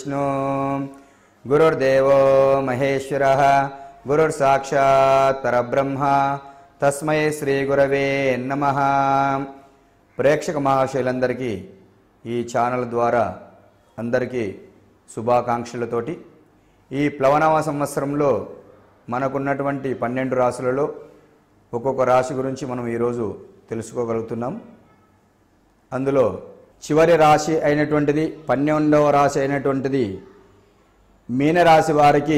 గురుర్విష్ణు గురుర్దేవో మహేశ్వర గురుర్ సాక్షాత్ పరబ్రహ్మ తస్మై శ్రీ గురవే నమ ప్రేక్షక మహాశయులందరికీ ఈ ఛానల్ ద్వారా అందరికీ శుభాకాంక్షలతోటి ఈ ప్లవనవ సంవత్సరంలో మనకున్నటువంటి పన్నెండు రాశులలో ఒక్కొక్క రాశి గురించి మనం ఈరోజు తెలుసుకోగలుగుతున్నాం అందులో చివరి రాశి అయినటువంటిది పన్నెండవ రాశి అయినటువంటిది మీనరాశి వారికి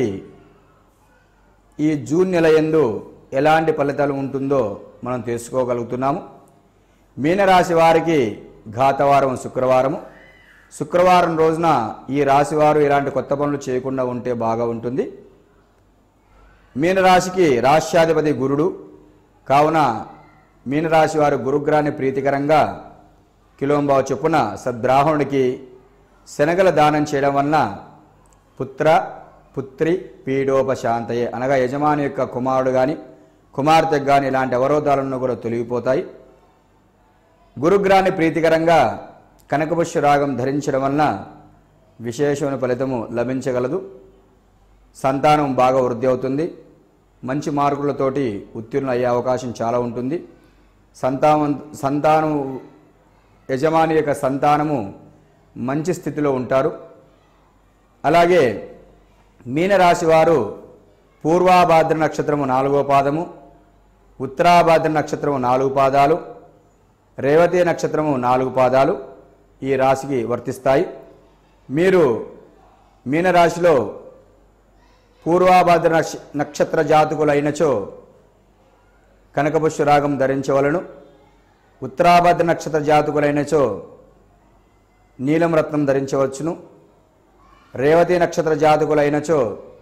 ఈ జూన్ నెల యందు ఎలాంటి ఫలితాలు ఉంటుందో మనం తెలుసుకోగలుగుతున్నాము మీనరాశి వారికి ఘాతవారం శుక్రవారము శుక్రవారం రోజున ఈ రాశి వారు ఇలాంటి కొత్త పనులు చేయకుండా ఉంటే బాగా ఉంటుంది మీనరాశికి రాష్ట్రాధిపతి గురుడు కావున మీనరాశి వారు గురుగ్రహాన్ని ప్రీతికరంగా కిలోంబావు చొప్పున సద్బ్రాహ్మణుడికి శనగల దానం చేయడం వలన పుత్ర పుత్రి పీడోపశాంతయే అనగా యజమాని యొక్క కుమారుడు కానీ కుమార్తెకు కానీ ఇలాంటి అవరోధాలను కూడా తొలగిపోతాయి గురుగ్రహాన్ని ప్రీతికరంగా కనకపుష్య రాగం ధరించడం వలన విశేషమైన ఫలితము లభించగలదు సంతానం బాగా వృద్ధి అవుతుంది మంచి మార్కులతోటి ఉత్తీర్ణులు అయ్యే అవకాశం చాలా ఉంటుంది సంతానం సంతానం యజమాని యొక్క సంతానము మంచి స్థితిలో ఉంటారు అలాగే మీనరాశి వారు పూర్వాభాద్ర నక్షత్రము నాలుగో పాదము ఉత్తరాభాద్ర నక్షత్రము నాలుగు పాదాలు రేవతి నక్షత్రము నాలుగు పాదాలు ఈ రాశికి వర్తిస్తాయి మీరు మీనరాశిలో పూర్వాభాద్ర నక్ష నక్షత్ర జాతకులైనచో కనకపుష్య రాగం ధరించవలను ఉత్తరాభాద్ర నక్షత్ర జాతకులైనచో నీలం రత్నం ధరించవచ్చును రేవతి నక్షత్ర జాతకులైనచో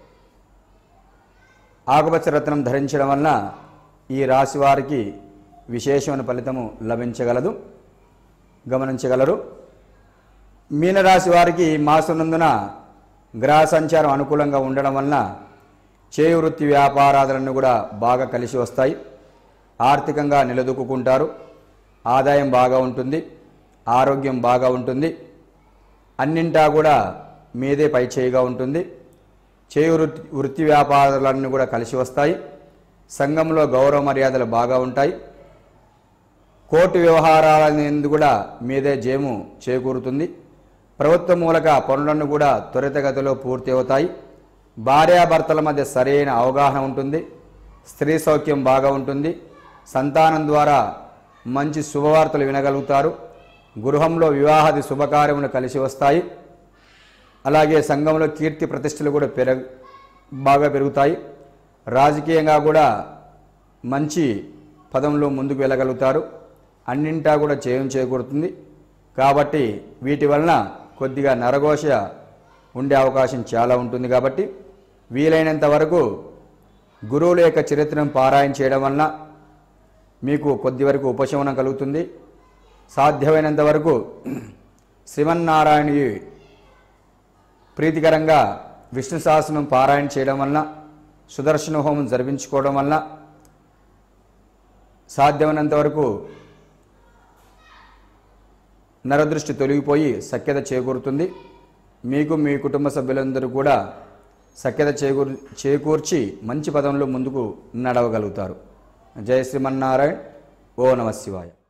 ఆకుపచ్చ రత్నం ధరించడం వలన ఈ రాశి వారికి విశేషమైన ఫలితము లభించగలదు గమనించగలరు మీనరాశి వారికి ఈ మాసనందున గ్రహ సంచారం అనుకూలంగా ఉండడం వలన చేయి వృత్తి వ్యాపారాదులన్నీ కూడా బాగా కలిసి వస్తాయి ఆర్థికంగా నిలదొక్కుంటారు ఆదాయం బాగా ఉంటుంది ఆరోగ్యం బాగా ఉంటుంది అన్నింటా కూడా మీదే పై చేయిగా ఉంటుంది చేయి వృత్తి వృత్తి వ్యాపారాలన్నీ కూడా కలిసి వస్తాయి సంఘంలో గౌరవ మర్యాదలు బాగా ఉంటాయి కోర్టు వ్యవహారాలనేది కూడా మీదే జేము చేకూరుతుంది ప్రభుత్వ మూలక పనులను కూడా త్వరితగతిలో పూర్తి అవుతాయి భార్యాభర్తల మధ్య సరైన అవగాహన ఉంటుంది స్త్రీ సౌఖ్యం బాగా ఉంటుంది సంతానం ద్వారా మంచి శుభవార్తలు వినగలుగుతారు గృహంలో వివాహాది శుభకార్యములు కలిసి వస్తాయి అలాగే సంఘంలో కీర్తి ప్రతిష్టలు కూడా పెరగ బాగా పెరుగుతాయి రాజకీయంగా కూడా మంచి పదంలో ముందుకు వెళ్ళగలుగుతారు అన్నింటా కూడా చేయం చేకూరుతుంది కాబట్టి వీటి వలన కొద్దిగా నరఘోష ఉండే అవకాశం చాలా ఉంటుంది కాబట్టి వీలైనంత వరకు గురువుల యొక్క చరిత్రను పారాయణ చేయడం వలన మీకు కొద్ది వరకు ఉపశమనం కలుగుతుంది సాధ్యమైనంత వరకు శ్రీమన్నారాయణి ప్రీతికరంగా విష్ణు సహస్రం పారాయణ చేయడం వలన సుదర్శన హోమం జరిపించుకోవడం వలన సాధ్యమైనంత వరకు నరదృష్టి తొలగిపోయి సఖ్యత చేకూరుతుంది మీకు మీ కుటుంబ సభ్యులందరూ కూడా సఖ్యత చేకూర్ చేకూర్చి మంచి పదంలో ముందుకు నడవగలుగుతారు జయ శ్రీమన్నారాయణ ఓ నమ శివాయ